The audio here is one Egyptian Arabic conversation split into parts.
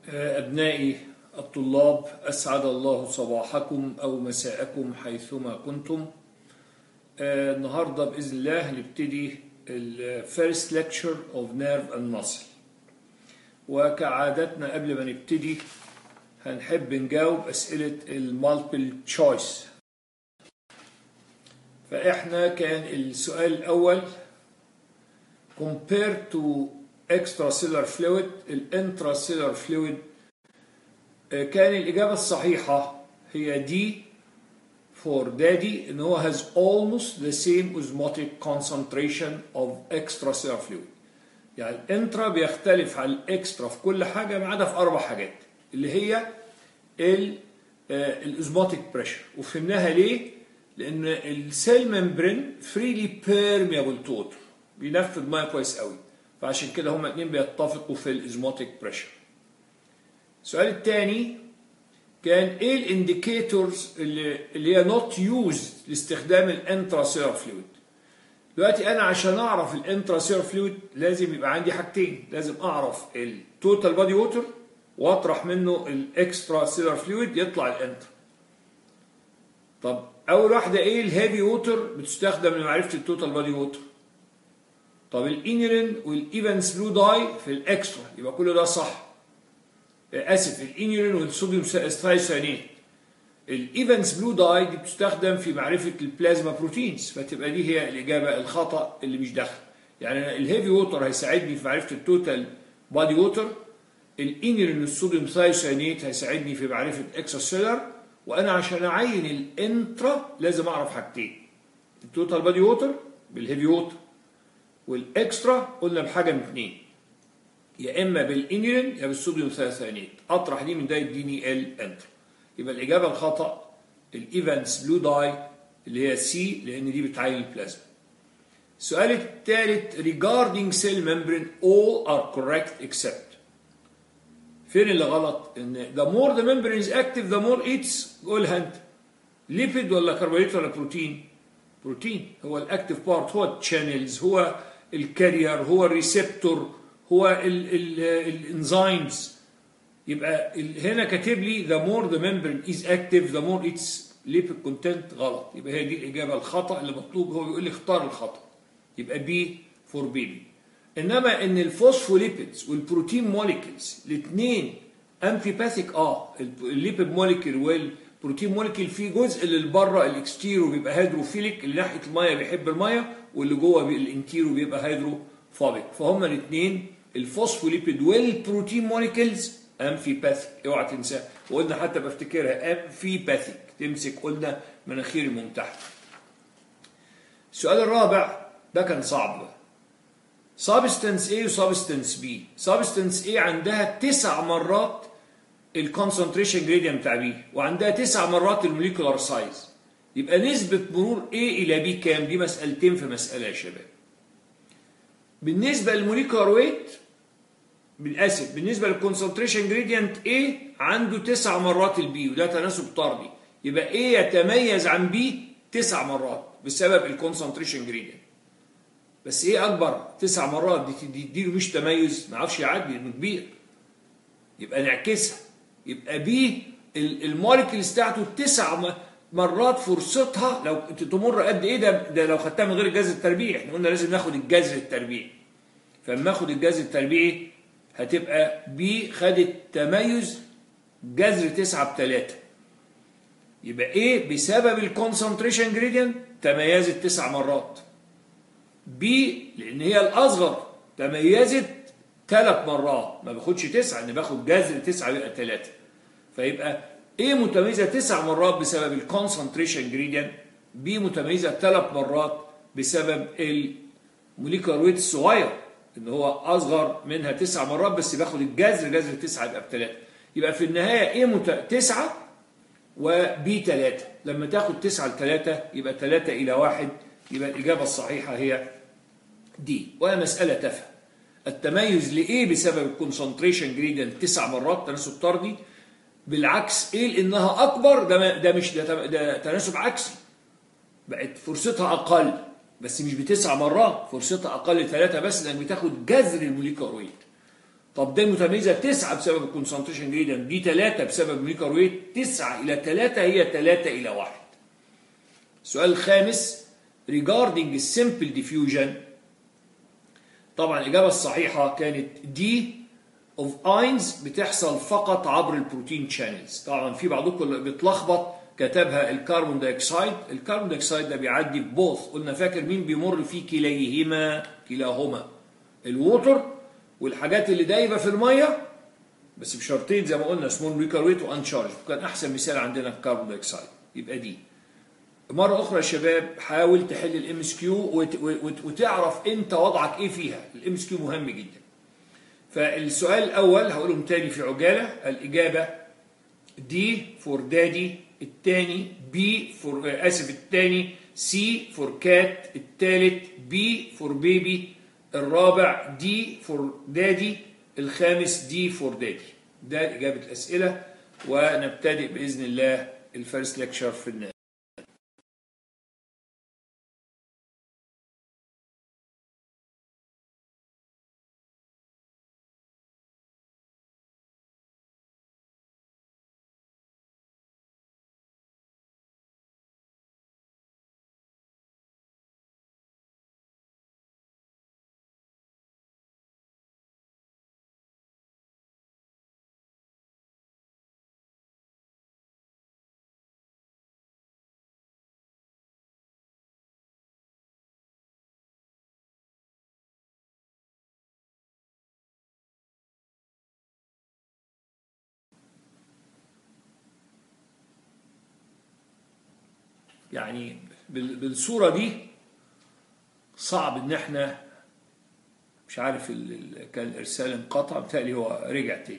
أبنائي الطلاب أسعد الله صباحكم أو مساءكم حيثما كنتم آه، النهاردة بإذن الله نبتدي ال First Lecture of Nerve and Muscle وكعادتنا قبل ما نبتدي هنحب نجاوب أسئلة المالتيبل تشويس فإحنا كان السؤال الأول compared to extracellular fluid الانتراسيلر فلويد كان الإجابة الصحيحة هي دي for daddy إن هو has almost the same osmotic concentration of extracellular fluid يعني الانترا بيختلف عن الاكسترا في كل حاجة ما عدا في أربع حاجات اللي هي الاسموتيك بريشر وفهمناها ليه؟ لأن السيل ممبرين فريلي بيرميبل تو ووتر بينفذ ميه كويس قوي فعشان كده هما اتنين بيتفقوا في الازموتيك بريشر السؤال الثاني كان ايه الانديكيتورز اللي, اللي هي نوت يوز لاستخدام الانتراسيلر فلويد دلوقتي انا عشان اعرف الانتراسيلر فلويد لازم يبقى عندي حاجتين لازم اعرف التوتال بادي ووتر واطرح منه الاكسترا سيلر فلويد يطلع الانتر طب اول واحده ايه الهيفي ووتر بتستخدم لمعرفه التوتال بادي ووتر طب الانيولين والايفنس بلو داي في الاكسترا يبقى كل ده صح اسف الانيولين والصوديوم ثايوسيانات الايفنس بلو داي دي بتستخدم في معرفه البلازما بروتينز فتبقى دي هي الاجابه الخطا اللي مش داخل يعني الهيفي ووتر هيساعدني في معرفه التوتال بادي ووتر الانيولين والصوديوم ثايوسيانات هيساعدني في معرفه اكسترا سيلر وانا عشان اعين الانترا لازم اعرف حاجتين التوتال بادي ووتر بالهيفي ووتر والاكسترا قلنا بحاجه من اثنين يا اما بالانيولين يا بالصوديوم ثلاثانيت اطرح دي من ده يديني ال انتر يبقى الاجابه الخطا الايفنس بلو داي اللي هي سي لان دي بتعين البلازما السؤال الثالث regarding cell membrane all are correct except فين اللي غلط ان the more the membrane is active the more it's قولها انت ليبيد ولا كربوهيدرات ولا بروتين بروتين هو الاكتيف بارت هو التشانلز هو الكارير هو الريسبتور هو الانزيمز يبقى هنا كاتب لي the more the membrane is active the more its lipid content غلط يبقى هي دي الاجابه الخطا اللي مطلوب هو بيقول لي اختار الخطا يبقى بي فور بيبي انما ان الفوسفوليبيدز والبروتين موليكيولز الاثنين امفيباثيك اه الليبيد موليكيول والبروتين موليكيول فيه جزء اللي بره الاكستيرو بيبقى هيدروفيليك اللي ناحيه الميه بيحب الميه واللي جوه الانتيرو بيبقى هيدروفوبيك فهم الاثنين الفوسفوليبيد والبروتين موليكيولز امفيباثيك اوعى تنساها وقلنا حتى بفتكرها امفيباثيك تمسك قلنا مناخيري من تحت السؤال الرابع ده كان صعب بقى سبستنس A وسبستنس B سبستنس A عندها تسع مرات الكونسنتريشن جريدينت بتاع B وعندها تسع مرات الموليكولار سايز يبقى نسبة مرور A إلى B كام دي مسألتين في مسألة يا شباب بالنسبة للموليكولار ويت بالاسف بالنسبة للكونسنتريشن جريدينت A عنده تسع مرات البي وده تناسب طردي يبقى A يتميز عن B تسع مرات بسبب الكونسنتريشن جريدينت بس ايه اكبر تسع مرات دي تديله مش تميز ما عرفش يعدي انه كبير يبقى نعكسها يبقى بي الموليكيولز بتاعته تسع مرات فرصتها لو تمر قد ايه ده ده لو خدتها من غير الجذر التربيعي احنا قلنا لازم ناخد الجذر التربيعي فلما اخد الجذر التربيعي هتبقى بي خدت تميز جذر تسعة بتلاتة يبقى ايه بسبب الكونسنتريشن جريدينت تميزت تسع مرات بي لان هي الاصغر تميزت ثلاث مرات ما باخدش تسعه ان باخد جذر تسعه يبقى ثلاثه فيبقى ايه متميزه تسع مرات بسبب الكونسنتريشن جريدينت بي متميزه ثلاث مرات بسبب الموليكولار ويت الصغير ان هو اصغر منها تسع مرات بس باخد الجذر جذر تسعه يبقى بثلاثه يبقى في النهايه ايه مت... تسعه وبي ثلاثه لما تاخد تسعه لثلاثه يبقى ثلاثه الى واحد يبقى الإجابة الصحيحة هي دي وهي مسألة تافهة التميز لإيه بسبب الكونسنتريشن جريدينت تسع مرات تناسب طردي بالعكس إيه لأنها أكبر ده, ده مش ده, ده تناسب عكسي بقت فرصتها أقل بس مش بتسع مرات فرصتها أقل ثلاثة بس لأنك بتاخد جذر الموليكولار ويت طب ده متميزه 9 بسبب الكونسنتريشن جريدينت دي 3 بسبب الميكر ويت 9 الى 3 هي 3 الى 1 السؤال الخامس regarding simple diffusion طبعا الإجابة الصحيحة كانت دي of اينز بتحصل فقط عبر البروتين شانلز طبعا في بعضكم بيتلخبط كتبها الكربون دايوكسيد الكربون دايوكسيد ده بيعدي في بوث قلنا فاكر مين بيمر في كليهما كلاهما الووتر والحاجات اللي دايبه في الميه بس بشرطين زي ما قلنا سمول ميكر ويت وانشارج كان احسن مثال عندنا الكربون دايوكسيد يبقى دي مرة أخرى يا شباب حاول تحل الام اس كيو وتعرف أنت وضعك إيه فيها، الام اس كيو مهم جدا. فالسؤال الأول هقولهم تاني في عجالة، الإجابة دي فور دادي، الثاني بي فور آسف الثاني سي فور كات، الثالث بي فور بيبي، الرابع دي فور دادي، الخامس دي فور دادي. ده إجابة الأسئلة ونبتدئ بإذن الله الفيرست ليكشر في النهاية. يعني بال- بالصورة دي صعب ان احنا مش عارف ال- ال- كان الارسال انقطع بالتالي هو رجع تاني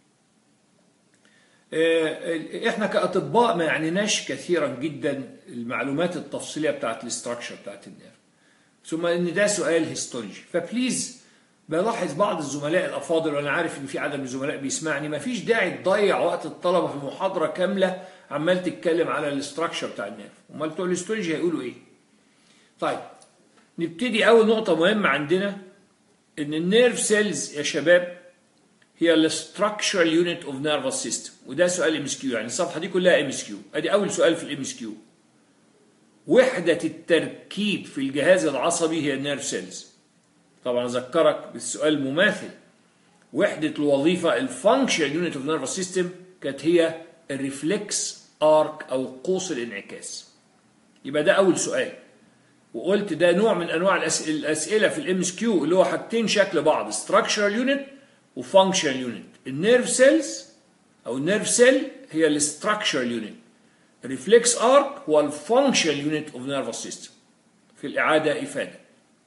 آه، احنا كاطباء ما يعنيناش كثيرا جدا المعلومات التفصيليه بتاعت الاستراكشر بتاعت النيرف ثم ان ده سؤال هيستولوجي فبليز بلاحظ بعض الزملاء الافاضل وانا عارف ان في عدد من الزملاء بيسمعني ما فيش داعي تضيع وقت الطلبه في محاضره كامله عمال تتكلم على الاستراكشر بتاع النيرف امال بتوع الهيستولوجي هيقولوا ايه طيب نبتدي اول نقطه مهمه عندنا ان النيرف سيلز يا شباب هي الاستراكشرال يونت اوف نيرفس سيستم وده سؤال ام اس كيو يعني الصفحه دي كلها ام اس كيو ادي اول سؤال في الام اس كيو وحده التركيب في الجهاز العصبي هي النيرف سيلز طبعا اذكرك بالسؤال المماثل وحده الوظيفه الفانكشن يونت اوف نيرفس سيستم كانت هي الريفلكس ارك او قوس الانعكاس يبقى ده اول سؤال وقلت ده نوع من انواع الأس- الاسئله في الام اس كيو اللي هو حاجتين شكل بعض structural يونت وفانكشن يونت النيرف سيلز او النيرف سيل هي الاستراكشرال يونت الريفلكس ارك هو الفانكشن يونت اوف نيرفس سيستم في الاعاده افاده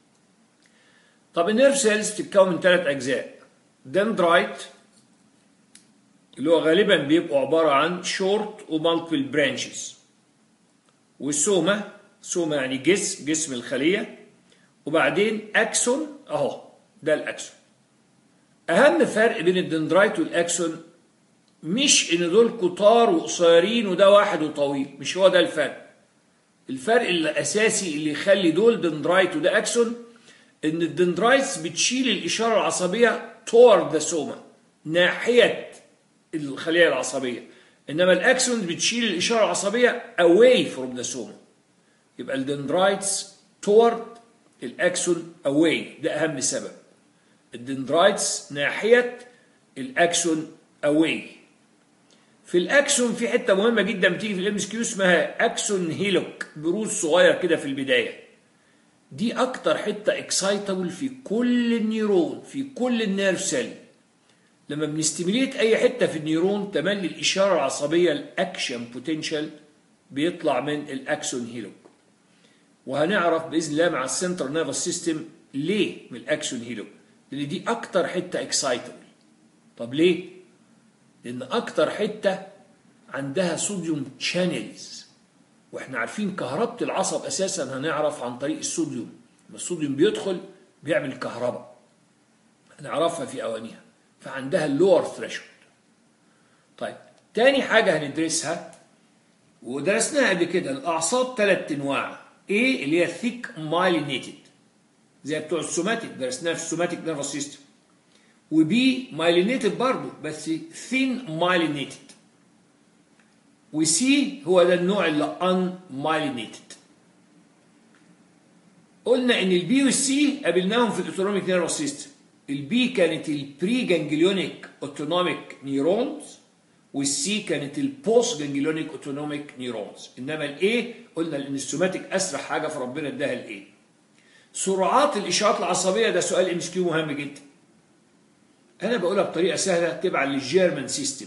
طب النيرف سيلز بتتكون من ثلاث اجزاء دندرايت اللي هو غالبا بيبقوا عباره عن شورت ومالتيبل برانشز والسوما سوما يعني جسم جسم الخليه وبعدين اكسون اهو ده الاكسون اهم فرق بين الدندرايت والاكسون مش ان دول كتار وقصيرين وده واحد وطويل مش هو ده الفرق الفرق الاساسي اللي يخلي دول دندرايت وده اكسون ان الدندرايتس بتشيل الاشاره العصبيه toward ذا سوما ناحيه الخليه العصبيه انما الاكسون بتشيل الاشاره العصبيه away from ذا سوما يبقى الدندرايتس toward الاكسون away ده اهم سبب الدندرايتس ناحيه الاكسون away في الاكسون في حته مهمه جدا بتيجي في الام اس كيو اسمها اكسون هيلوك بروز صغير كده في البدايه دي اكتر حته اكسايتابل في كل النيرون في كل النيرف سيل لما بنستيميليت اي حته في النيرون تملي الاشاره العصبيه الاكشن بوتنشال بيطلع من الاكسون هيلوك وهنعرف باذن الله مع السنترال نيرفس سيستم ليه من الاكسون هيلوك لان دي اكتر حته اكسايتابل طب ليه لان اكتر حته عندها صوديوم شانلز واحنا عارفين كهربة العصب اساسا هنعرف عن طريق الصوديوم لما الصوديوم بيدخل بيعمل كهرباء هنعرفها في اوانيها فعندها اللور ثريشولد طيب تاني حاجة هندرسها ودرسناها قبل كده الاعصاب ثلاث انواع ايه اللي هي ثيك مايلينيتد زي بتوع السوماتيك درسناها في السوماتيك نيرفس سيستم وبي مايلينيتد برضه بس ثين مايلينيتد وسي هو ده النوع اللي ان مايلينيتد قلنا ان البي والسي قابلناهم في الاوتونوميك نيرفس سيستم البي كانت البري جانجليونيك اوتونوميك نيورونز والسي كانت البوست جانجليونيك اوتونوميك نيورونز انما الاي قلنا الانستوماتيك اسرع حاجه في ربنا اداها الاي سرعات الاشارات العصبيه ده سؤال ام اس كيو مهم جدا انا بقولها بطريقه سهله تبعا للجيرمان سيستم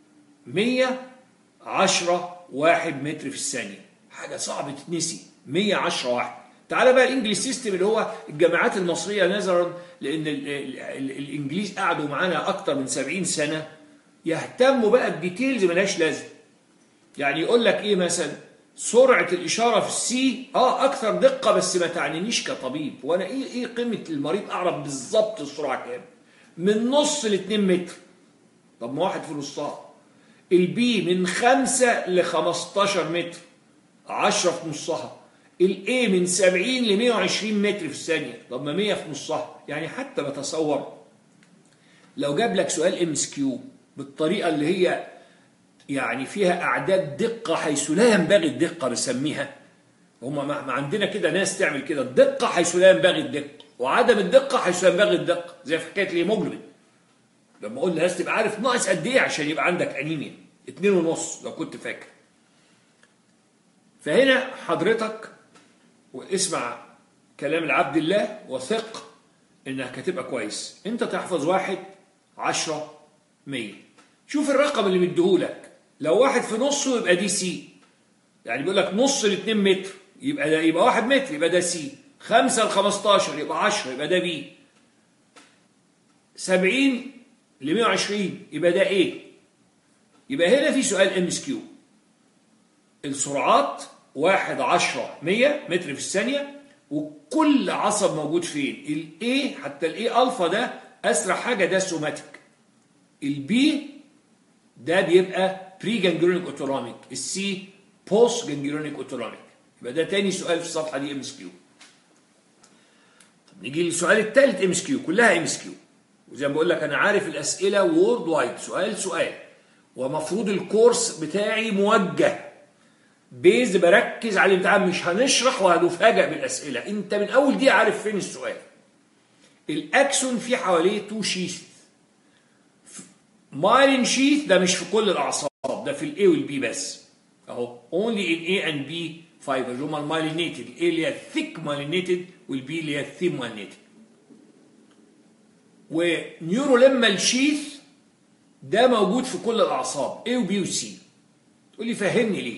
110 واحد متر في الثانيه حاجه صعبه تتنسي 110 واحد تعالى بقى الانجليش سيستم اللي هو الجامعات المصريه نظرا لان ال ال ال الانجليز قعدوا معانا اكتر من 70 سنه يهتموا بقى بديتيلز ملهاش لازمه يعني يقول لك ايه مثلا سرعه الاشاره في السي اه اكثر دقه بس ما تعنينيش كطبيب وانا ايه ايه قيمه المريض اعرف بالظبط السرعه كام من نص ل 2 متر طب ما واحد في نصها البي من 5 ل 15 متر 10 في نصها الاي من 70 ل 120 متر في الثانيه طب ما 100 في نصها يعني حتى بتصور لو جاب لك سؤال ام اس كيو بالطريقه اللي هي يعني فيها اعداد دقه حيث لا ينبغي الدقه بسميها هم ما عندنا كده ناس تعمل كده الدقه حيث لا ينبغي الدقه وعدم الدقه حيث ينبغي الدقه زي في حكايه الهيموجلوبين لما قلنا لازم تبقى عارف ناقص قد ايه عشان يبقى عندك انيميا اتنين ونص لو كنت فاكر فهنا حضرتك واسمع كلام العبد الله وثق انك هتبقى كويس انت تحفظ واحد عشرة مية شوف الرقم اللي مديهولك لو واحد في نصه يبقى دي سي يعني بيقول لك نص ل 2 متر يبقى ده يبقى واحد متر يبقى ده سي 5 ل 15 يبقى 10 يبقى ده بي 70 ل 120 يبقى ده ايه يبقى هنا في سؤال ام اس كيو السرعات واحد عشرة مية متر في الثانية وكل عصب موجود فين الاي حتى الاي الفا ده اسرع حاجة ده سوماتيك البي ده بيبقى بري جانجلونيك اوتونوميك السي بوست جانجلونيك اوتونوميك يبقى ده تاني سؤال في الصفحة دي ام اس كيو طب نيجي للسؤال الثالث ام اس كيو كلها ام اس كيو وزي ما بقول لك انا عارف الاسئله وورد وايد سؤال سؤال ومفروض الكورس بتاعي موجه بيز بركز على الامتحان مش هنشرح وهنفاجئ بالاسئله انت من اول دي عارف فين السؤال الاكسون في حواليه تو شيث مايلين شيث ده مش في كل الاعصاب ده في الاي والبي بس اهو اونلي ان اي اند بي فايبر اللي هم المايلينيتد الاي اللي هي ثيك مايلينيتد والبي اللي هي ثين مايلينيتد ونيوروليمال شيث ده موجود في كل الاعصاب A وبي وسي تقول لي فهمني ليه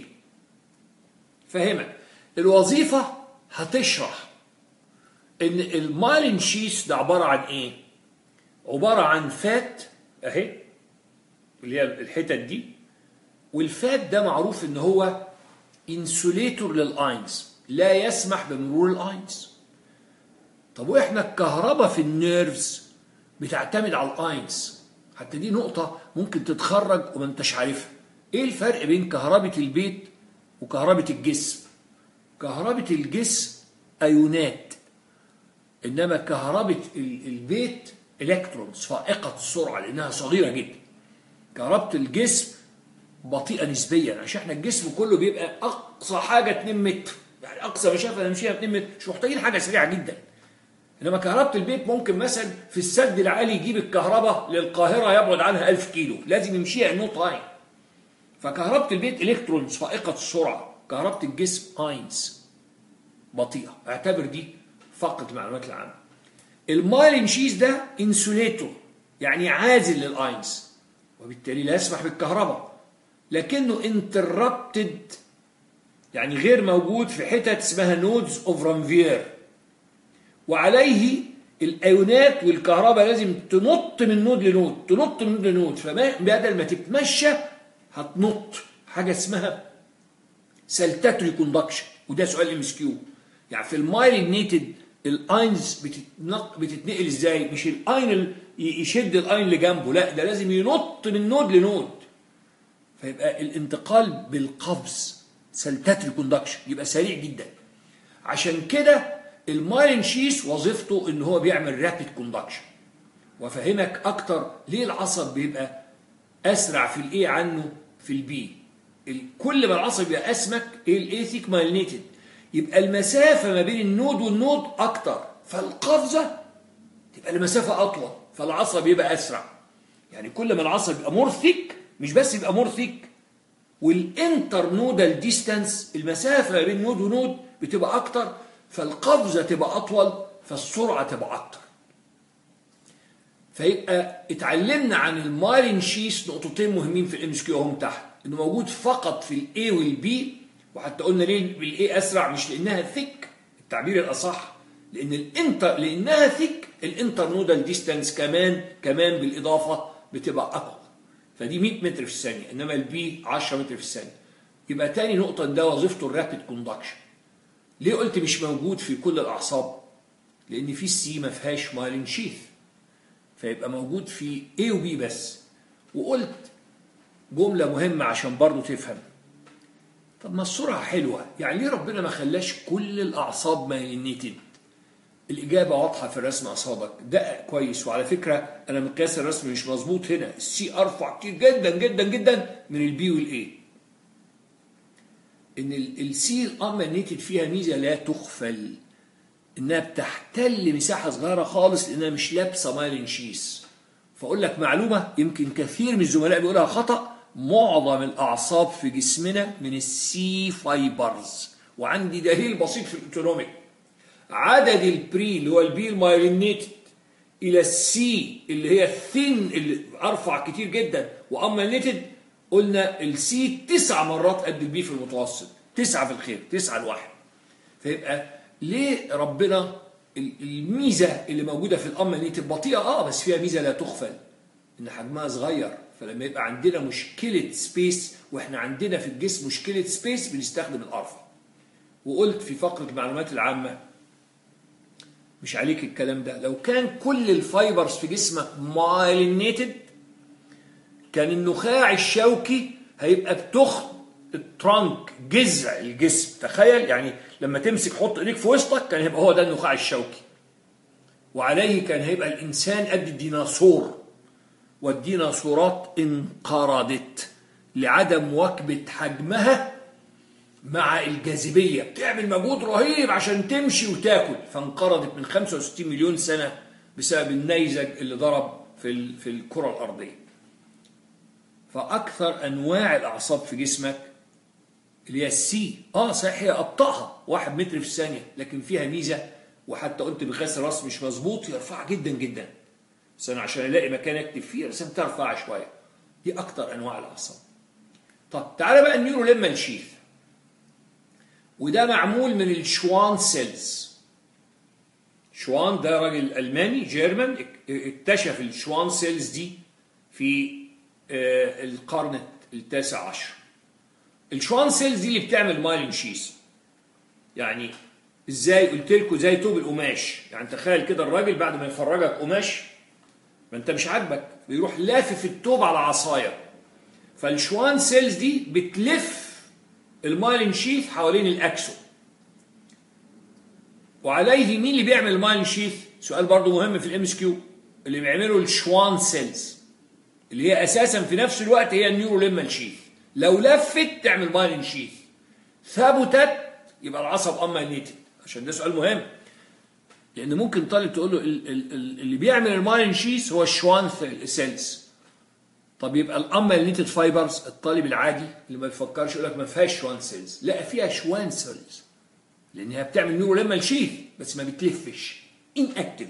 فهمك الوظيفة هتشرح ان المايلين شيث ده عبارة عن ايه عبارة عن فات اهي اللي هي الحتت دي والفات ده معروف ان هو انسوليتور للاينز لا يسمح بمرور الاينز طب واحنا الكهرباء في النيرفز بتعتمد على الاينز حتى دي نقطة ممكن تتخرج وما انتش عارفها ايه الفرق بين كهرباء البيت وكهرباء الجسم كهرباء الجسم ايونات انما كهرباء البيت الكترونز فائقة السرعة لانها صغيرة جدا كهرباء الجسم بطيئة نسبيا عشان احنا الجسم كله بيبقى اقصى حاجة 2 متر يعني اقصى مسافة نمشيها 2 متر مش محتاجين حاجة سريعة جدا انما كهرباء البيت ممكن مثلا في السد العالي يجيب الكهرباء للقاهرة يبعد عنها 1000 كيلو لازم يمشيها نو تايم فكهرباء البيت الكترونز فائقة السرعة كهرباء الجسم اينز بطيئة اعتبر دي فقط المعلومات العامة المايلين شيز ده انسوليتور يعني عازل للاينز وبالتالي لا يسمح بالكهرباء لكنه انتربتد يعني غير موجود في حتت اسمها نودز اوف رانفير وعليه الايونات والكهرباء لازم تنط من نود لنود تنط من نود لنود فبدل ما تتمشى هتنط حاجه اسمها سلتاتري كوندكشن وده سؤال ام اس كيو يعني في المايلينيتد الاينز بتتنق بتتنقل ازاي مش الاين يشد الاين اللي جنبه لا ده لازم ينط من نود لنود فيبقى الانتقال بالقفز سلتاتري كوندكشن يبقى سريع جدا عشان كده المايلين شيس وظيفته ان هو بيعمل رابيد كوندكشن وافهمك اكتر ليه العصب بيبقى اسرع في الاي عنه في البي كل ما العصب يبقى اسمك الاي ثيك مايلينيتد يبقى المسافه ما بين النود والنود اكتر فالقفزه تبقى المسافه اطول فالعصب يبقى اسرع يعني كل ما العصب يبقى مور ثيك مش بس يبقى مور ثيك والانتر نودال ديستانس المسافه ما بين نود ونود بتبقى اكتر فالقفزه تبقى اطول فالسرعه تبقى اكتر فيبقى اتعلمنا عن المايلين شيس نقطتين مهمين في الام اس كيو هم تحت انه موجود فقط في الاي والبي وحتى قلنا ليه بالاي اسرع مش لانها ثيك التعبير الاصح لان الانتر لانها ثيك الانتر نودال ديستانس كمان كمان بالاضافه بتبقى اقوى فدي 100 متر في الثانيه انما البي 10 متر في الثانيه يبقى تاني نقطه ده وظيفته الرابيد كوندكشن ليه قلت مش موجود في كل الاعصاب لان في السي ما فيهاش مايلين شيث فيبقى موجود في A و B بس وقلت جملة مهمة عشان برضو تفهم طب ما السرعة حلوة يعني ليه ربنا ما خلاش كل الأعصاب مايلينيتد الإجابة واضحة في الرسم أصابك ده كويس وعلى فكرة أنا مقياس الرسم مش مظبوط هنا السي أرفع كتير جدا جدا جدا من البي والإي إن السي الأمانيتد فيها ميزة لا تغفل انها بتحتل مساحه صغيره خالص لانها مش لابسه مايلين شيس فاقول لك معلومه يمكن كثير من الزملاء بيقولها خطا معظم الاعصاب في جسمنا من السي فايبرز وعندي دليل بسيط في الاوتونوميك عدد البري اللي هو البي المايلينيتد الى السي اللي هي الثين اللي ارفع كتير جدا وامالينيتد قلنا السي تسع مرات قد البي في المتوسط تسعه في الخير تسعه لواحد فيبقى ليه ربنا الميزة اللي موجودة في الأمانيتد بطيئة اه بس فيها ميزة لا تغفل إن حجمها صغير فلما يبقى عندنا مشكلة سبيس واحنا عندنا في الجسم مشكلة سبيس بنستخدم الأرفع وقلت في فقرة المعلومات العامة مش عليك الكلام ده لو كان كل الفايبرز في جسمك مايلينيتد كان النخاع الشوكي هيبقى بتخ الترانك جذع الجسم تخيل يعني لما تمسك حط ايديك في وسطك كان هيبقى هو ده النخاع الشوكي وعليه كان هيبقى الانسان قد الديناصور والديناصورات انقرضت لعدم مواكبه حجمها مع الجاذبيه بتعمل مجهود رهيب عشان تمشي وتاكل فانقرضت من 65 مليون سنه بسبب النيزك اللي ضرب في في الكره الارضيه فاكثر انواع الاعصاب في جسمك اللي هي السي اه صحيح هي ابطاها واحد متر في الثانيه لكن فيها ميزه وحتى قلت بقياس الراس مش مظبوط يرفع جدا جدا بس انا عشان الاقي مكان اكتب فيه رسمتها رفيعه شويه دي اكتر انواع الاعصاب طب تعالى بقى النيورو لما نشيث وده معمول من الشوان سيلز شوان ده راجل الماني جيرمان اكتشف الشوان سيلز دي في القرن التاسع عشر الشوان سيلز دي اللي بتعمل مايلين شيس يعني ازاي قلت لكم زي توب القماش يعني تخيل كده الراجل بعد ما يفرجك قماش ما انت مش عاجبك بيروح لافف التوب على عصايه فالشوان سيلز دي بتلف المايلين شيث حوالين الاكسو وعليه مين اللي بيعمل المايلين شيث سؤال برضو مهم في الام اس كيو اللي بيعمله الشوان سيلز اللي هي اساسا في نفس الوقت هي النيورو ليمال شيث لو لفت تعمل مايلين شيث ثبتت يبقى العصب اماليتد عشان ده سؤال مهم لان ممكن طالب تقول له اللي بيعمل المايلين شيث هو الشوان سيلز طب يبقى الاماليتد فايبرز الطالب العادي اللي ما بيفكرش يقول لك ما فيهاش شوان سيلز لا فيها شوان سيلز لانها بتعمل نيورو ليمال شيث بس ما بتلفش ان اكتف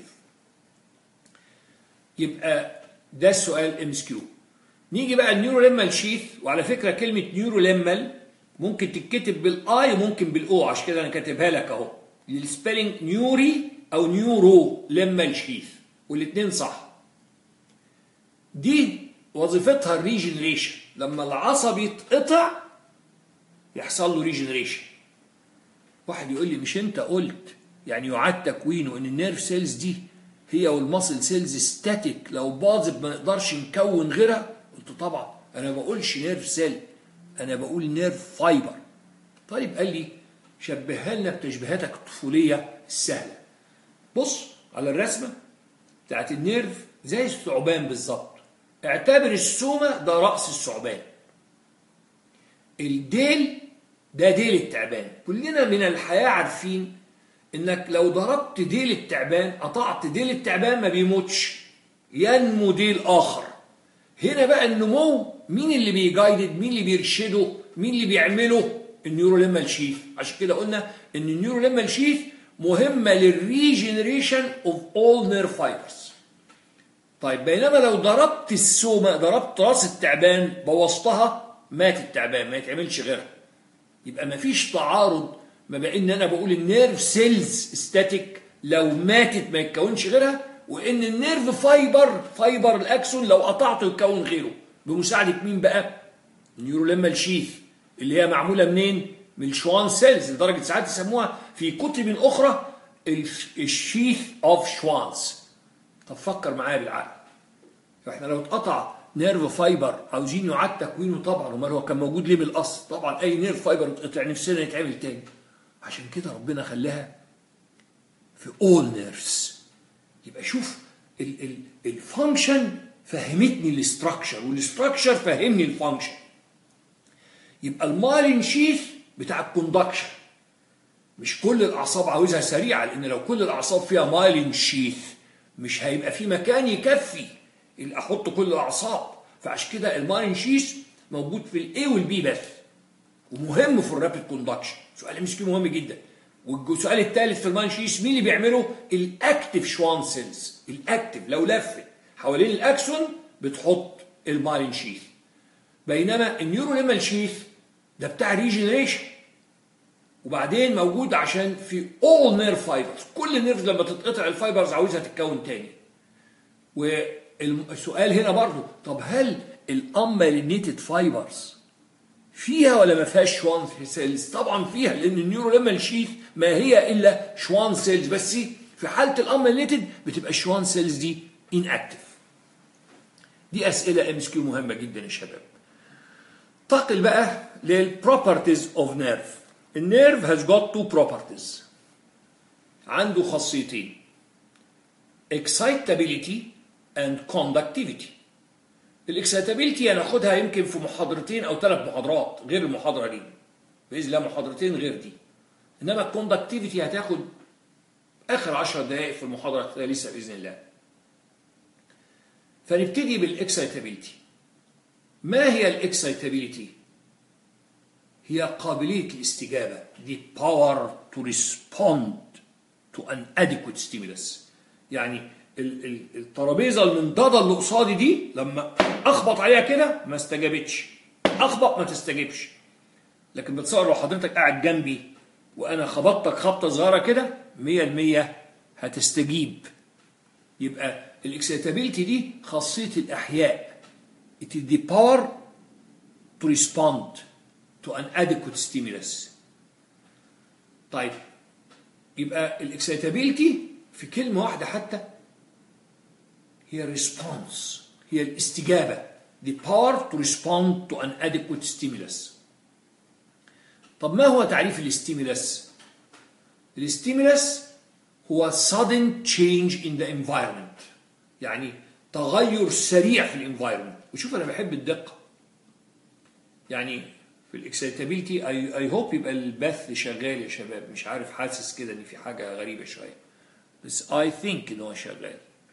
يبقى ده السؤال ام اس كيو نيجي بقى النيورو ليمال شيث وعلى فكره كلمه نيورو ليمال ممكن تتكتب بالاي وممكن بالاو عشان كده انا كاتبها لك اهو السبيلنج نيوري او نيورو ليمال شيث والاثنين صح دي وظيفتها الريجنريشن لما العصب يتقطع يحصل له ريجنريشن واحد يقول لي مش انت قلت يعني يعاد تكوينه ان النيرف سيلز دي هي والماسل سيلز ستاتيك لو باظت ما نقدرش نكون غيرها قلت طبعا انا ما بقولش نيرف سيل انا بقول نيرف فايبر طيب قال لي شبهها لنا بتشبيهاتك الطفوليه السهله بص على الرسمه بتاعت النيرف زي الثعبان بالظبط اعتبر السومة ده رأس الثعبان الديل ده ديل التعبان كلنا من الحياة عارفين انك لو ضربت ديل التعبان قطعت ديل التعبان ما بيموتش ينمو ديل اخر هنا بقى النمو مين اللي بيجايدد مين اللي بيرشده مين اللي بيعمله النيوروليمال شيث عشان كده قلنا ان النيوروليمال شيث مهمه للريجنريشن اوف اول نيرف فايبرز طيب بينما لو ضربت السومه ضربت راس التعبان بوظتها مات التعبان ما يتعملش غيرها يبقى ما فيش تعارض ما بين ان انا بقول النيرف سيلز ستاتيك لو ماتت ما يتكونش غيرها وان النيرف فايبر فايبر الاكسون لو قطعته يتكون غيره بمساعده مين بقى النيوروليمال شيث اللي هي معموله منين من الشوان سيلز لدرجه ساعات يسموها في كتب اخرى الشيث اوف شوانز طب فكر معايا بالعقل فاحنا لو اتقطع نيرف فايبر عاوزين يعاد تكوينه طبعا امال هو كان موجود ليه من الاصل طبعا اي نيرف فايبر اتقطع نفسنا يتعمل تاني عشان كده ربنا خلاها في اول نيرفز يبقى شوف الفانكشن فهمتني الاستراكشر والاستراكشر فهمني الفانكشن يبقى المايلين شيث بتاع الكوندكشن مش كل الاعصاب عاوزها سريعه لان لو كل الاعصاب فيها مايلين شيث مش هيبقى في مكان يكفي احط كل الاعصاب فعشان كده المايلين شيث موجود في الاي والبي بس ومهم في الرابid كوندكشن سؤال ام مهم جدا والسؤال الثالث في الماين شيث مين اللي بيعمله الاكتف شوان سيلز الاكتف لو لفت حوالين الاكسون بتحط الماين شيث بينما النيوروليمال شيث ده بتاع ريجنريشن وبعدين موجود عشان في اول نيرف فايبرز كل نيرف لما تتقطع الفايبرز عاوزها تتكون تاني والسؤال هنا برضو طب هل الامالينيتد فايبرز فيها ولا ما فيهاش شوان سيلز طبعا فيها لان النيوروليمال شيث ما هي الا شوان سيلز بس في حاله الامالينيتد بتبقى الشوان سيلز دي ان اكتف دي اسئله ام اس كيو مهمه جدا يا شباب انتقل بقى للبروبرتيز اوف نيرف النيرف هاز جوت تو بروبرتيز عنده خاصيتين excitability and conductivity الاكسيتابيلتي هناخدها يمكن في محاضرتين او ثلاث محاضرات غير المحاضره دي باذن الله محاضرتين غير دي انما الكوندكتيفيتي هتاخد اخر 10 دقائق في المحاضره الثالثه باذن الله فنبتدي بالاكسيتابيلتي ما هي الاكسيتابيلتي هي قابليه الاستجابه دي power to respond to an adequate stimulus يعني الترابيزه المنضده اللي قصادي دي لما اخبط عليها كده ما استجابتش اخبط ما تستجبش لكن بتصور لو حضرتك قاعد جنبي وانا خبطتك خبطه صغيره كده 100% هتستجيب يبقى الاكسيتابيلتي دي خاصيه الاحياء it is the power to respond to an adequate stimulus طيب يبقى الاكسيتابيلتي في كلمه واحده حتى هي الريسبونس هي الاستجابة the power to respond to an adequate stimulus طب ما هو تعريف الاستيمولس الاستيمولس هو sudden change in the environment يعني تغير سريع في الانفايرمنت وشوف انا بحب الدقه يعني في الاكسيتابيلتي اي هوب يبقى البث شغال يا شباب مش عارف حاسس كده ان في حاجه غريبه شويه بس اي ثينك ان هو شغال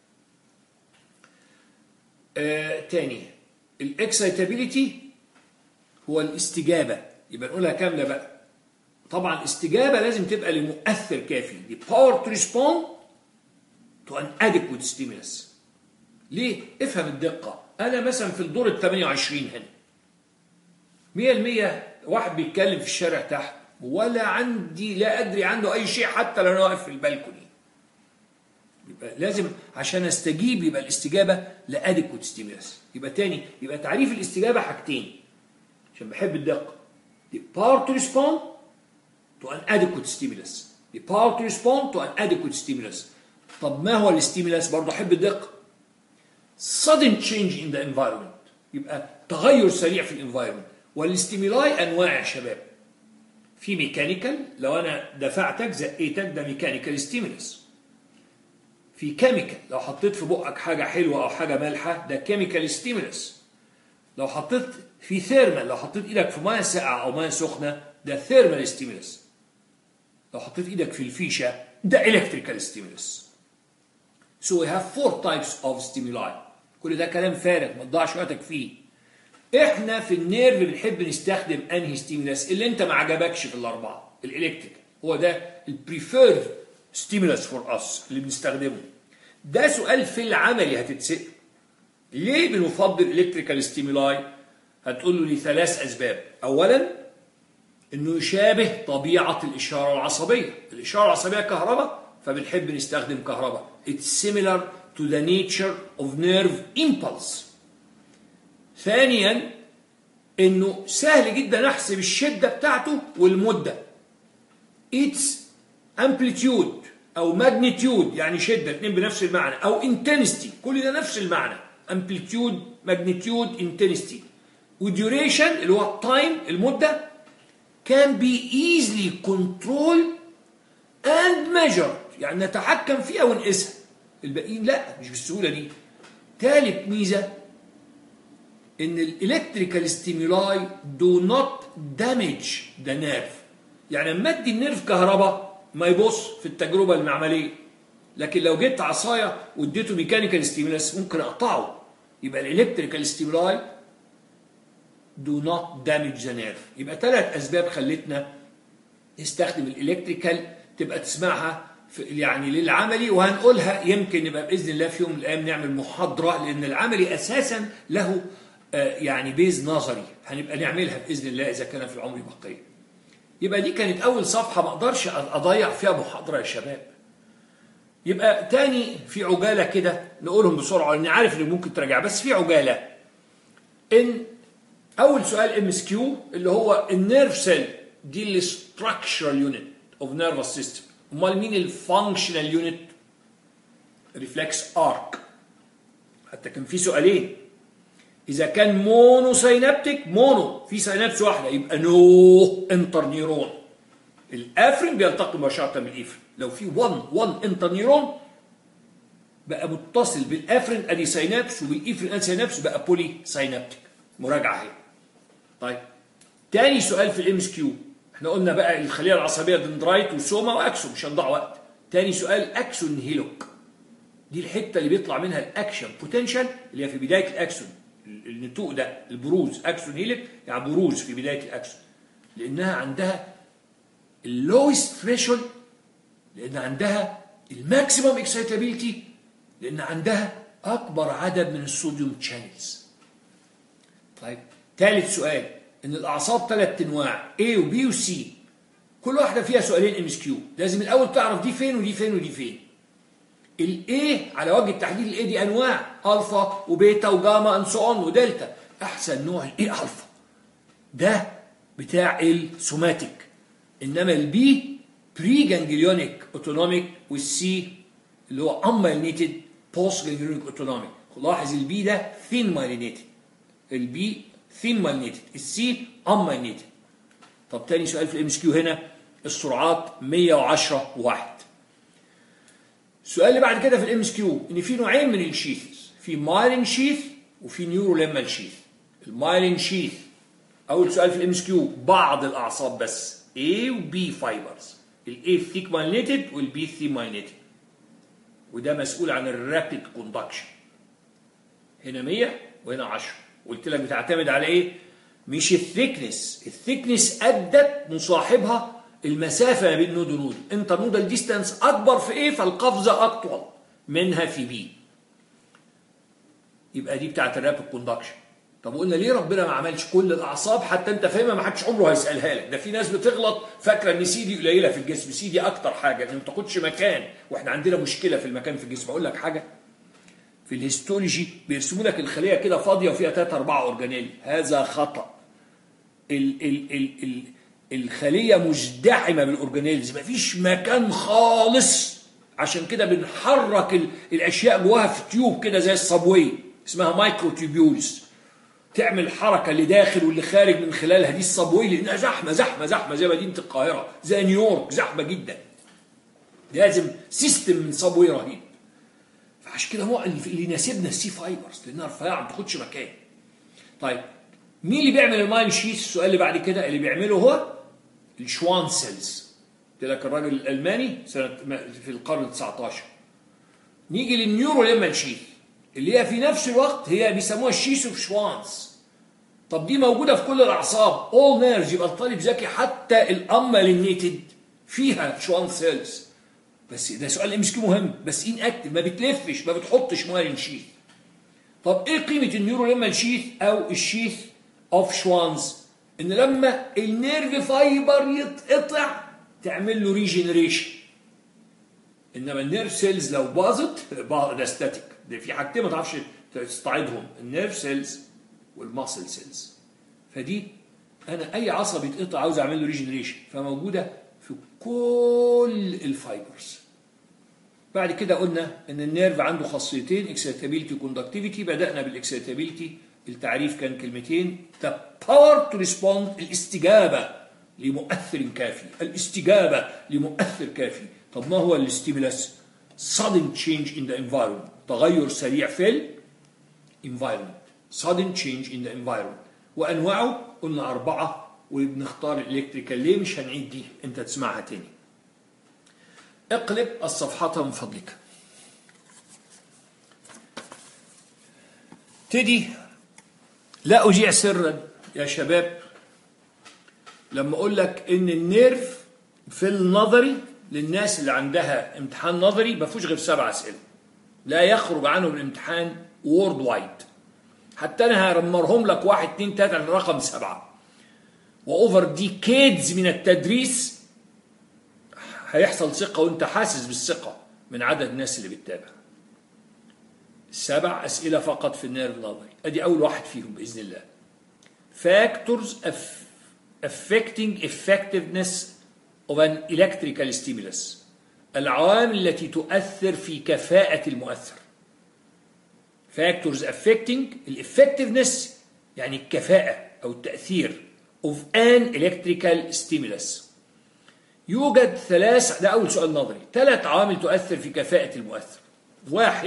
آه تاني الاكسيتابيليتي هو الاستجابة يبقى نقولها كاملة بقى طبعا الاستجابة لازم تبقى لمؤثر كافي دي power to respond to an adequate stimulus ليه؟ افهم الدقة أنا مثلا في الدور ال 28 هنا 100% واحد بيتكلم في الشارع تحت ولا عندي لا أدري عنده أي شيء حتى لو أنا واقف في البلكوني يبقى لازم عشان استجيب يبقى الاستجابه لادكوت ستيمولس يبقى تاني يبقى تعريف الاستجابه حاجتين عشان بحب الدقه the power to respond to an adequate stimulus the power to respond to an adequate stimulus طب ما هو الاستيمولس برضه احب الدقه sudden change in the environment يبقى تغير سريع في الانفايرمنت والاستيمولاي انواع يا شباب في ميكانيكال لو انا دفعتك زقيتك ده ميكانيكال ستيمولس في كيميكال لو حطيت في بقك حاجه حلوه او حاجه مالحه ده كيميكال ستيمولس لو حطيت في ثيرمال لو حطيت ايدك في ميه ساقعه او ميه سخنه ده ثيرمال ستيمولس لو حطيت ايدك في الفيشه ده الكتريكال ستيمولس So we have four types of stimuli كل ده كلام فارغ ما تضيعش وقتك فيه احنا في النيرف بنحب نستخدم انهي ستيمولس اللي انت ما عجبكش في الاربعه الالكتريك هو ده البريفيرد ستيمولس فور اس اللي بنستخدمه ده سؤال في العملي هتتسال ليه بنفضل الكتريكال ستيمولاي هتقول له لثلاث اسباب اولا انه يشابه طبيعه الاشاره العصبيه الاشاره العصبيه كهرباء فبنحب نستخدم كهرباء it's similar to the nature of nerve impulse ثانيا انه سهل جدا احسب الشده بتاعته والمده its amplitude او magnitude يعني شده الاثنين بنفس المعنى او intensity كل ده نفس المعنى amplitude magnitude intensity وديوريشن اللي هو التايم المده can be easily controlled and measured يعني نتحكم فيها ونقيسها الباقيين لا مش بالسهوله دي ثالث ميزه ان الالكتريكال ستيمولاي دو نوت دامج ذا نيرف يعني لما ادي النيرف كهرباء ما يبص في التجربه المعمليه لكن لو جبت عصايه واديته ميكانيكال ستيمولاس ممكن اقطعه يبقى الالكتريكال ستيمولاي دو نوت دامج ذا نيرف يبقى ثلاث اسباب خلتنا نستخدم الالكتريكال تبقى تسمعها في يعني للعملي وهنقولها يمكن يبقى باذن الله في يوم من الايام نعمل محاضره لان العملي اساسا له آه يعني بيز نظري هنبقى نعملها باذن الله اذا كان في العمر بقيه. يبقى دي كانت اول صفحه ما اقدرش اضيع فيها محاضره يا شباب. يبقى تاني في عجاله كده نقولهم بسرعه لاني عارف ان ممكن تراجع بس في عجاله ان اول سؤال ام اس كيو اللي هو النيرف سيل دي الستراكشرال يونت اوف نيرفس سيستم امال مين الفانكشنال يونت ريفلكس ارك حتى كان في سؤالين اذا كان مونو سينابتيك مونو في سينابس واحده يبقى نو انتر نيرون الافرين بيلتقي مباشره بالايفرين لو في 1 1 انتر نيرون بقى متصل بالافرين ادي سينابس وبالايفرين ادي سينابس بقى بولي سينابتيك مراجعه اهي طيب تاني سؤال في الام اس كيو احنا قلنا بقى الخليه العصبيه دندرايت وسوما واكسون مش هنضيع وقت تاني سؤال اكسون هيلوك دي الحته اللي بيطلع منها الاكشن بوتنشال اللي هي في بدايه الاكسون النتوء ده البروز اكسون هيلوك يعني بروز في بدايه الاكسون لانها عندها اللويست ثريشولد لان عندها الماكسيمم اكسايتابيلتي لان عندها اكبر عدد من الصوديوم تشانلز طيب ثالث سؤال ان الاعصاب ثلاث انواع A و B و C كل واحده فيها سؤالين ام اس كيو لازم الاول تعرف دي فين ودي فين ودي فين الاي على وجه التحديد الاي دي انواع الفا وبيتا وجاما ان سو اون ودلتا احسن نوع الاي الفا ده بتاع السوماتيك انما البي بري جانجليونيك اوتونوميك والسي اللي هو امايلينيتد بوست جانجليونيك اوتونوميك لاحظ البي ده ثين مايلينيتد البي ثين مايلينيتد السي امايلينيتد طب تاني سؤال في الام اس كيو هنا السرعات 110 واحد السؤال اللي بعد كده في الام اس كيو ان في نوعين من الشيثز في مايلين شيث وفي نيوروليمال شيث المايلين شيث اول سؤال في الام اس كيو بعض الاعصاب بس A و B فايبرز الاي ثيك مايلينيتد والبي ثي مايلينيتد وده مسؤول عن الرابيد كوندكشن هنا 100 وهنا 10 قلت لك بتعتمد على ايه مش الثيكنس الثيكنس ادت مصاحبها المسافه ما بين نود ونود انت نودال ديستانس اكبر في ايه فالقفزه اطول منها في بي يبقى دي بتاعت الرابيد كوندكشن طب قلنا ليه ربنا ما عملش كل الاعصاب حتى انت فاهمها ما حدش عمره هيسالها لك ده في ناس بتغلط فاكره ان سي دي قليله في الجسم سي دي اكتر حاجه ان ما تاخدش مكان واحنا عندنا مشكله في المكان في الجسم اقول لك حاجه في الهيستولوجي بيرسموا لك الخليه كده فاضيه وفيها 3 4 اورجانيل هذا خطا ال ال ال ال الخليه مزدحمه بالاورجانيلز مفيش مكان خالص عشان كده بنحرك ال الاشياء جواها في تيوب كده زي الصابوي اسمها مايكرو تيوبيولز تعمل حركه اللي داخل واللي خارج من خلالها دي الصابوي لانها زحمه زحمه زحمه زي مدينه القاهره زي نيويورك زحمه جدا لازم سيستم من صابوي رهيب عشان كده هو اللي يناسبنا السي فايبرز لانها رفيعه ما بتاخدش مكان طيب مين اللي بيعمل الماين شيث السؤال اللي بعد كده اللي بيعمله هو الشوان سيلز قلت لك الراجل الالماني سنه في القرن ال 19 نيجي للنيورو لما شيث اللي هي في نفس الوقت هي بيسموها الشيث اوف شوانز طب دي موجوده في كل الاعصاب اول نيرز يبقى الطالب ذكي حتى الامالينيتد فيها شوان سيلز بس ده سؤال ام اس كيو مهم بس ان اكتف ما بتلفش ما بتحطش ماين شيث طب ايه قيمه النيورو لما شيث او الشيث اوف شوانز ان لما النيرف فايبر يتقطع تعمل له ريجنريشن انما النيرف سيلز لو باظت ده ستاتيك ده في حاجتين ما تعرفش تستعيدهم النيرف سيلز والماسل سيلز فدي انا اي عصب يتقطع عاوز اعمل له ريجنريشن فموجوده في كل الفايبرز بعد كده قلنا ان النيرف عنده خاصيتين اكسيتابيلتي وكوندكتيفيتي بدانا بالاكسيتابيلتي التعريف كان كلمتين the power to respond الاستجابه لمؤثر كافي الاستجابه لمؤثر كافي طب ما هو الاستيمولاس sudden change in the environment تغير سريع في ال environment sudden change in the environment وانواعه قلنا اربعه وبنختار الالكتريكال ليه مش هنعيد دي انت تسمعها تاني اقلب الصفحة من فضلك تدي لا أجيع سرا يا شباب لما أقول لك إن النيرف في النظري للناس اللي عندها امتحان نظري ما فيهوش غير سبع أسئلة لا يخرج عنه الامتحان وورد وايد حتى أنا هرمرهم لك واحد اتنين تلاتة رقم سبعة وأوفر ديكيدز من التدريس هيحصل ثقة وانت حاسس بالثقة من عدد الناس اللي بتتابع سبع أسئلة فقط في النيرف نظري أدي أول واحد فيهم بإذن الله factors affecting effectiveness of an electrical stimulus العوامل التي تؤثر في كفاءة المؤثر factors affecting الeffectiveness يعني الكفاءة أو التأثير of an electrical stimulus يوجد ثلاث ده أول سؤال نظري ثلاث عوامل تؤثر في كفاءة المؤثر واحد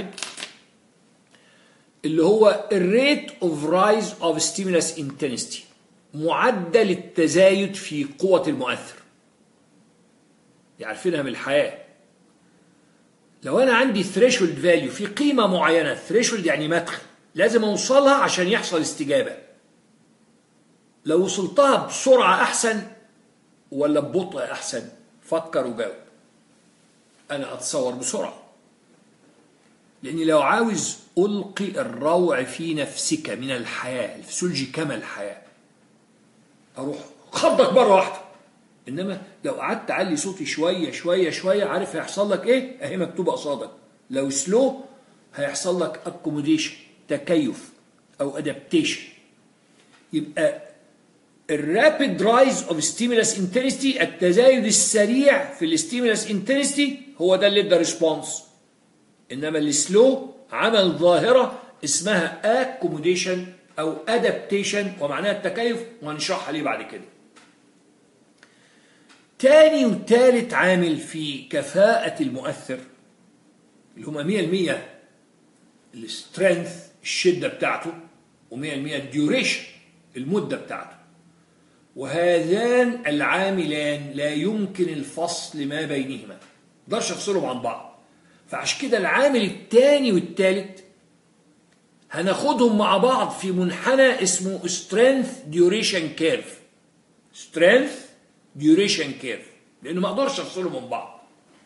اللي هو الريت اوف رايز اوف ستيمولس انتنستي معدل التزايد في قوة المؤثر يعرفينها من الحياة لو أنا عندي ثريشولد فاليو في قيمة معينة ثريشولد يعني مدخل لازم أوصلها عشان يحصل استجابة لو وصلتها بسرعة أحسن ولا ببطء أحسن فكر وجاوب أنا أتصور بسرعة لأني لو عاوز ألقي الروع في نفسك من الحياة الفسيولوجي كما الحياة أروح خبطك مرة واحدة إنما لو قعدت أعلي صوتي شوية شوية شوية عارف هيحصل لك إيه؟ أهي مكتوبة قصادك لو سلو هيحصل لك أكوموديشن تكيف أو أدابتيشن يبقى الرابيد رايز اوف ستيمولس انتنستي التزايد السريع في الستيمولس انتنستي هو ده اللي ادى ريسبونس انما السلو عمل ظاهره اسمها اكوموديشن او ادابتيشن ومعناها التكيف وهنشرحها ليه بعد كده تاني وتالت عامل في كفاءة المؤثر اللي هما 100% السترينث الشدة بتاعته و100% الديوريشن المدة بتاعته وهذان العاملان لا يمكن الفصل ما بينهما مقدرش افصلهم عن بعض فعشان كده العامل الثاني والثالث هناخدهم مع بعض في منحنى اسمه strength duration curve strength duration curve لانه ما اقدرش افصلهم من بعض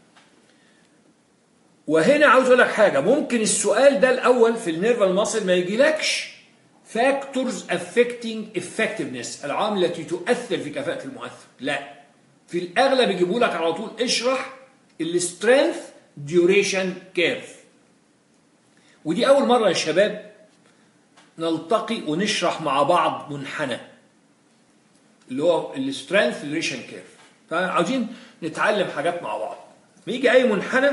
وهنا عاوز اقول لك حاجه ممكن السؤال ده الاول في النيرفال ماسل ما يجيلكش factors affecting effectiveness العوامل التي تؤثر في كفاءة المؤثر لا في الأغلب يجيبوا لك على طول اشرح السترينث ديوريشن كيرف ودي أول مرة يا شباب نلتقي ونشرح مع بعض منحنى اللي هو السترينث ديوريشن كيرف فعاوزين نتعلم حاجات مع بعض ما يجي أي منحنى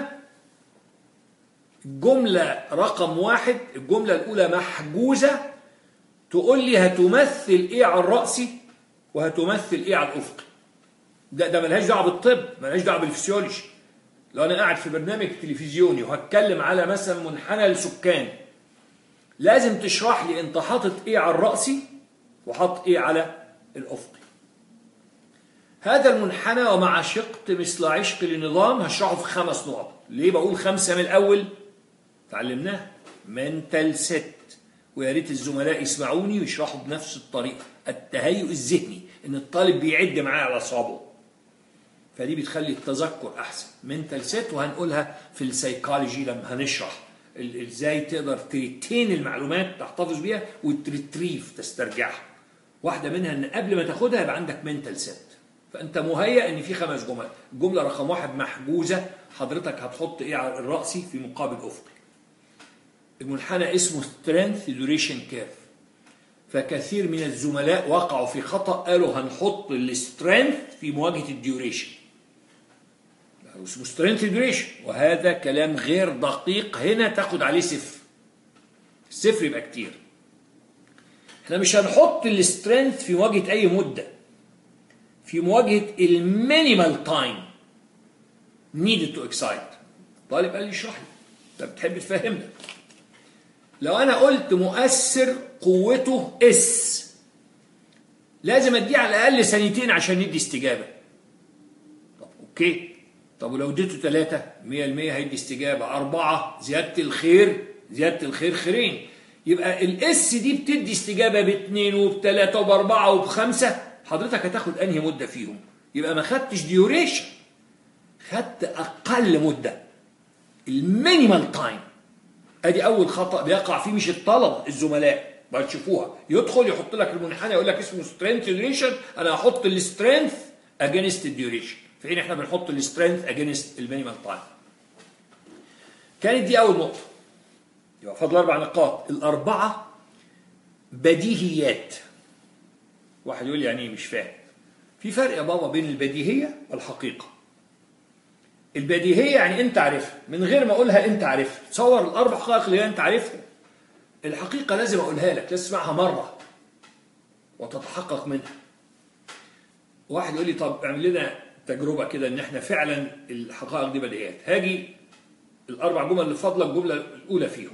الجملة رقم واحد الجملة الأولى محجوزة تقول لي هتمثل ايه على الرأسي وهتمثل ايه على الأفقي ده ده ملهاش دعوه بالطب ملهاش دعوه بالفسيولوجي لو انا قاعد في برنامج تلفزيوني وهتكلم على مثلا منحنى السكان لازم تشرح لي انت حاطط ايه على الرأسي وحاطط ايه على الافقي هذا المنحنى ومع شقت مثل عشق لنظام هشرحه في خمس نقط ليه بقول خمسة من الأول تعلمناه منتال ست ويا ريت الزملاء يسمعوني ويشرحوا بنفس الطريقة التهيؤ الذهني ان الطالب بيعد معاه على اصابعه فدي بتخلي التذكر احسن منتال ست وهنقولها في السيكولوجي لما هنشرح ال- ازاي تقدر تريتين المعلومات تحتفظ بيها وتريتريف تسترجعها واحده منها ان قبل ما تاخدها يبقى عندك منتال ست فانت مهيأ ان في خمس جمل الجمله رقم واحد محجوزه حضرتك هتحط ايه على الرأسي في مقابل افقي المنحنى اسمه سترينث دوريشن كيرف فكثير من الزملاء وقعوا في خطأ قالوا هنحط السترينث في مواجهة الديوريشن اسمه سترينث ديوريشن وهذا كلام غير دقيق هنا تاخد عليه صفر الصفر يبقى كتير احنا مش هنحط السترينث في مواجهة أي مدة في مواجهة المينيمال تايم needed to excite طالب قال لي اشرح لي طب بتحب تفهمنا لو انا قلت مؤثر قوته اس لازم اديه على الاقل ثانيتين عشان يدي استجابه طب اوكي طب ولو اديته ثلاثة 100% هيدي استجابة أربعة زيادة الخير زيادة الخير خيرين يبقى الاس دي بتدي استجابة باثنين وبثلاثة وبأربعة وبخمسة حضرتك هتاخد أنهي مدة فيهم يبقى ما خدتش ديوريشن خدت أقل مدة المينيمال تايم ادي اول خطا بيقع فيه مش الطلب الزملاء بقى تشوفوها يدخل يحط لك المنحنى يقول لك اسمه سترينث ديوريشن انا هحط السترينث اجينست الديوريشن في حين احنا بنحط السترينث اجينست المينيمال تايم كانت دي اول نقطه يبقى فاضل اربع نقاط الاربعه بديهيات واحد يقول لي يعني ايه مش فاهم في فرق يا بابا بين البديهيه والحقيقه البديهيه يعني انت عارفها من غير ما اقولها انت عارفها تصور الاربع حقائق اللي انت عارفها الحقيقه لازم اقولها لك لازم تسمعها مره وتتحقق منها واحد يقول لي طب اعمل لنا تجربه كده ان احنا فعلا الحقائق دي بديهيات هاجي الاربع جمل اللي فاضله الجمله الاولى فيهم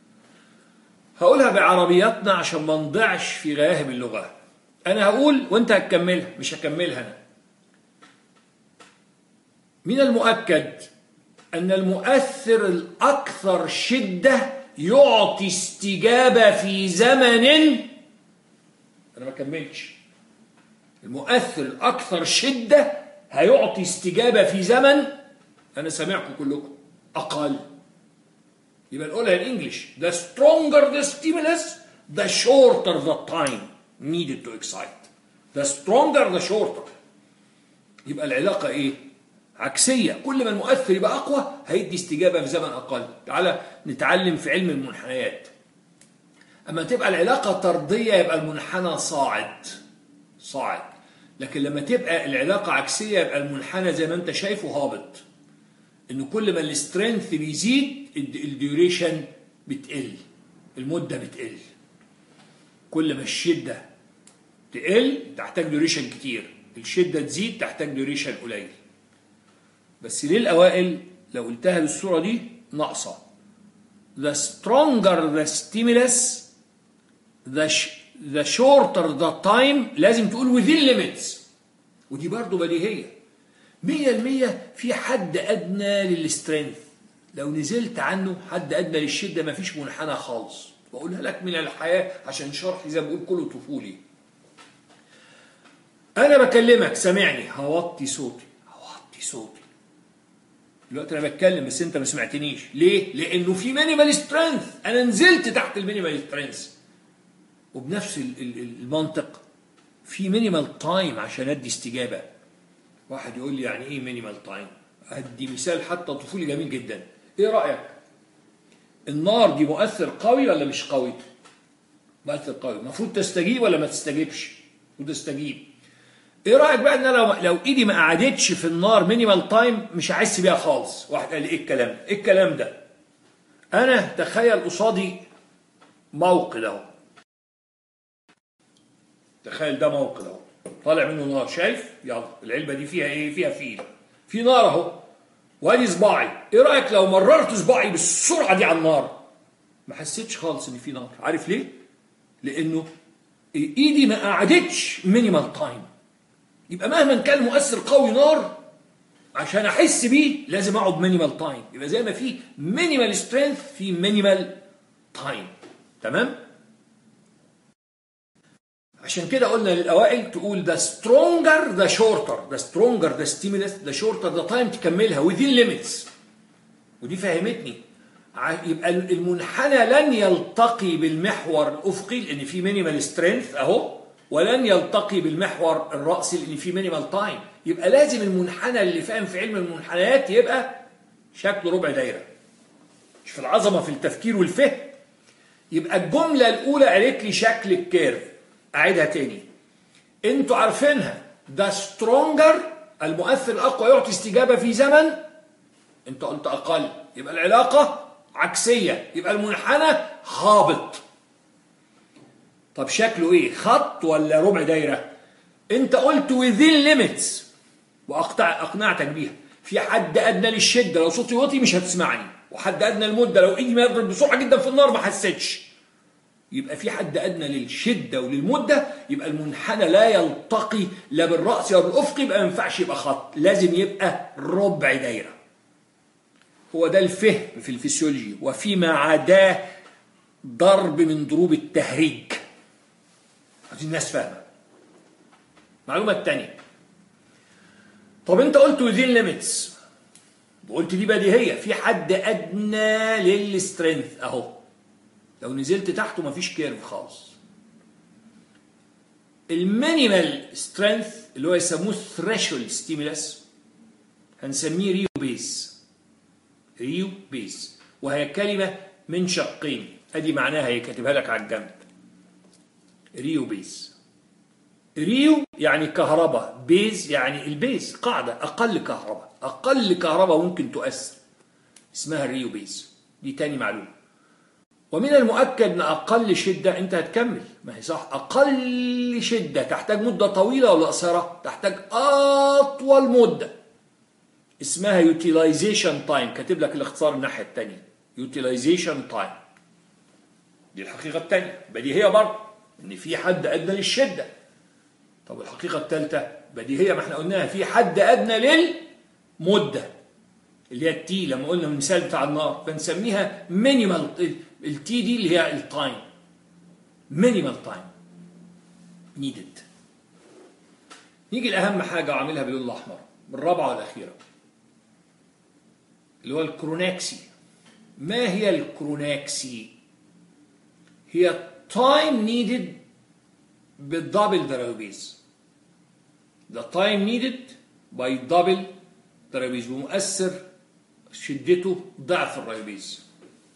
هقولها بعربياتنا عشان ما نضيعش في غياهب اللغه انا هقول وانت هتكملها مش هكملها انا من المؤكد أن المؤثر الأكثر شدة يعطي استجابة في زمن أنا ما كملتش المؤثر الأكثر شدة هيعطي استجابة في زمن أنا سامعكم كلكم أقل يبقى نقولها الإنجليش the stronger the stimulus the shorter the time needed to excite the stronger the shorter يبقى العلاقة إيه؟ عكسية كل ما المؤثر يبقى أقوى هيدي استجابة في زمن أقل تعالى نتعلم في علم المنحنيات أما تبقى العلاقة طردية يبقى المنحنى صاعد صاعد لكن لما تبقى العلاقة عكسية يبقى المنحنى زي ما أنت شايفه هابط إن كل ما السترينث بيزيد الديوريشن بتقل المدة بتقل كل ما الشدة تقل تحتاج ديوريشن كتير الشدة تزيد تحتاج ديوريشن قليل بس ليه الأوائل لو قلتها بالصورة دي ناقصة the stronger the stimulus the, sh the shorter the time لازم تقول within limits ودي برضو بديهية مية المية في حد أدنى للسترينث لو نزلت عنه حد أدنى للشدة مفيش منحنى خالص بقولها لك من الحياة عشان شرحي زي ما بقول كله طفولي أنا بكلمك سامعني هوطي صوتي هوطي صوتي دلوقتي انا بتكلم بس انت ما سمعتنيش ليه لانه في مينيمال سترينث انا نزلت تحت المينيمال سترينث وبنفس المنطق في مينيمال تايم عشان ادي استجابه واحد يقول لي يعني ايه مينيمال تايم ادي مثال حتى طفولي جميل جدا ايه رايك النار دي مؤثر قوي ولا مش قوي مؤثر قوي المفروض تستجيب ولا ما تستجيبش المفروض تستجيب ايه رايك بقى ان انا لو, لو ايدي ما قعدتش في النار مينيمال تايم مش هحس بيها خالص واحد قال لي ايه الكلام ده ايه الكلام ده انا تخيل قصادي موقد اهو تخيل ده موقد اهو طالع منه نار شايف يلا العلبه دي فيها ايه فيها فيل في نار اهو وادي صباعي ايه رايك لو مررت صباعي بالسرعه دي على النار ما حسيتش خالص ان في نار عارف ليه لانه ايدي ما قعدتش مينيمال تايم يبقى مهما كان مؤثر قوي نار عشان احس بيه لازم اقعد مينيمال تايم يبقى زي ما في مينيمال سترينث في مينيمال تايم تمام عشان كده قلنا للاوائل تقول ده سترونجر ده شورتر ده سترونجر ده ستيمولس ده شورتر ده تايم تكملها within ليميتس ودي فهمتني ع- يبقى المنحنى لن يلتقي بالمحور الافقي لان في مينيمال سترينث اهو ولن يلتقي بالمحور الراسي لان في مينيمال تايم يبقى لازم المنحنى اللي فاهم في علم المنحنيات يبقى شكله ربع دايره مش في العظمه في التفكير والفهم يبقى الجمله الاولى قالت لي شكل الكيرف اعيدها تاني انتوا عارفينها ده سترونجر المؤثر الاقوى يعطي استجابه في زمن انت قلت اقل يبقى العلاقه عكسيه يبقى المنحنى هابط طب شكله ايه خط ولا ربع دايره انت قلت within limits واقطع اقنعتك بيها في حد ادنى للشده لو صوتي واطي مش هتسمعني وحد ادنى المده لو ايدي ما يضرب بسرعه جدا في النار ما حسيتش يبقى في حد ادنى للشده وللمده يبقى المنحنى لا يلتقي لا بالراس ولا بالافق يبقى ما ينفعش يبقى خط لازم يبقى ربع دايره هو ده الفهم في الفسيولوجي وفيما عداه ضرب من ضروب التهريج عايزين الناس فاهمه المعلومه الثانيه طب انت قلت within limits وقلت دي بديهيه في حد ادنى للسترينث اهو لو نزلت تحته مفيش كيرف خالص المينيمال سترينث اللي هو يسموه ثريشولد ستيمولس هنسميه ريو بيز ريو بيز وهي كلمة من شقين ادي معناها هي كاتبها لك على الجنب ريو بيز ريو يعني كهرباء بيز يعني البيز قاعدة أقل كهرباء أقل كهرباء ممكن تؤثر اسمها الريو بيز دي تاني معلومة ومن المؤكد ان اقل شده انت هتكمل ما هي صح اقل شده تحتاج مده طويله ولا قصيره تحتاج اطول مده اسمها يوتيلايزيشن تايم كاتب لك الاختصار الناحيه الثانيه يوتيلايزيشن تايم دي الحقيقه الثانيه بديهيه برضه ان في حد ادنى للشده طب الحقيقه الثالثه بديهيه ما احنا قلناها في حد ادنى للمده اللي هي التي لما قلنا المثال بتاع النار فنسميها مينيمال التي دي اللي هي التايم مينيمال تايم نيدد نيجي لاهم حاجه وعاملها باللون الاحمر بالرابعه والاخيره اللي هو الكروناكسي ما هي الكروناكسي هي تايم نيدد بالدبل دراويز the time needed by double ترابيز ومؤثر شدته ضعف الريابيز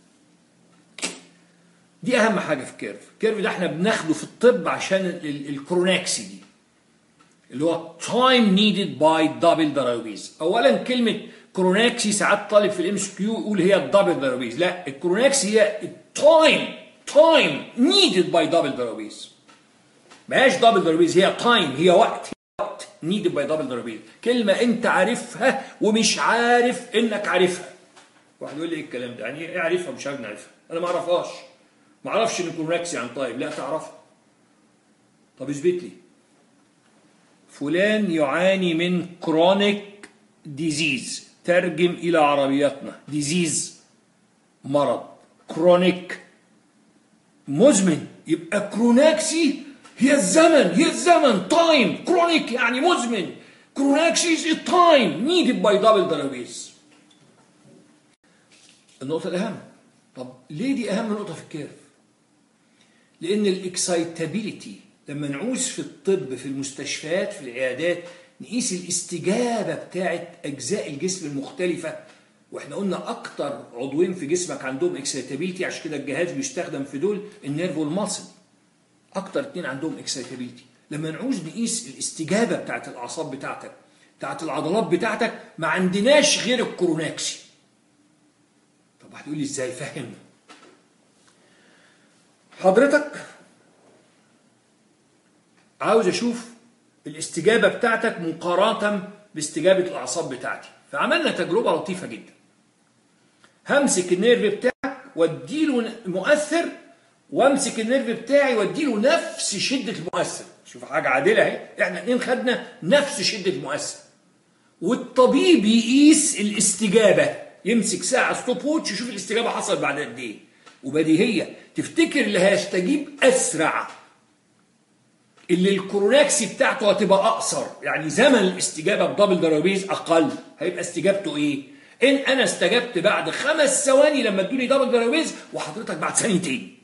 دي اهم حاجه في الكيرف الكيرف ده احنا بناخده في الطب عشان ال- الكروناكسي دي اللي هو time needed by double دراويز اولا كلمه كروناكسي ساعات طالب في الام اس كيو يقول هي الدبل دراويز لا الكروناكسي هي التايم تايم needed by double دراويز ما هياش دبل دراويز هي تايم هي وقت وقت needed by double دراويز كلمه انت عارفها ومش عارف انك عارفها واحد يقول لي ايه الكلام ده يعني ايه اعرفها مش عارف نعرفها انا ما اعرفهاش ما اعرفش ان كروناكسي عن طيب لا تعرفها طب اثبت لي فلان يعاني من كرونيك ديزيز ترجم الى عربياتنا ديزيز مرض كرونيك مزمن يبقى كروناكسي هي الزمن هي الزمن تايم كرونيك يعني مزمن كروناكسي is a time needed by double دراويز النقطة الأهم طب ليه دي أهم نقطة في الكيرف؟ لأن الإكسايتابيليتي لما نعوز في الطب في المستشفيات في العيادات نقيس الاستجابة بتاعت أجزاء الجسم المختلفة واحنا قلنا أكتر عضوين في جسمك عندهم اكسايتابيليتي عشان كده الجهاز بيستخدم في دول النيرف والمصل أكتر اتنين عندهم اكسايتابيليتي لما نعوز نقيس الاستجابة بتاعت الأعصاب بتاعتك بتاعت العضلات بتاعتك ما عندناش غير الكوروناكسي طب هتقول لي ازاي فهمنا حضرتك عاوز اشوف الاستجابه بتاعتك مقارنه باستجابه الاعصاب بتاعتي فعملنا تجربه لطيفه جدا همسك النيرف بتاعك واديله مؤثر وامسك النيرف بتاعي واديله نفس شده المؤثر شوف حاجه عادله اهي احنا اتنين خدنا نفس شده المؤثر والطبيب يقيس الاستجابه يمسك ساعه ستوب ووتش يشوف الاستجابه حصلت بعد قد ايه وبديهيه تفتكر اللي هيستجيب اسرع اللي الكوروناكسي بتاعته هتبقى اقصر يعني زمن الاستجابه بدبل دراويز اقل هيبقى استجابته ايه ان انا استجبت بعد خمس ثواني لما ادوني دبل دراويز وحضرتك بعد ثانيتين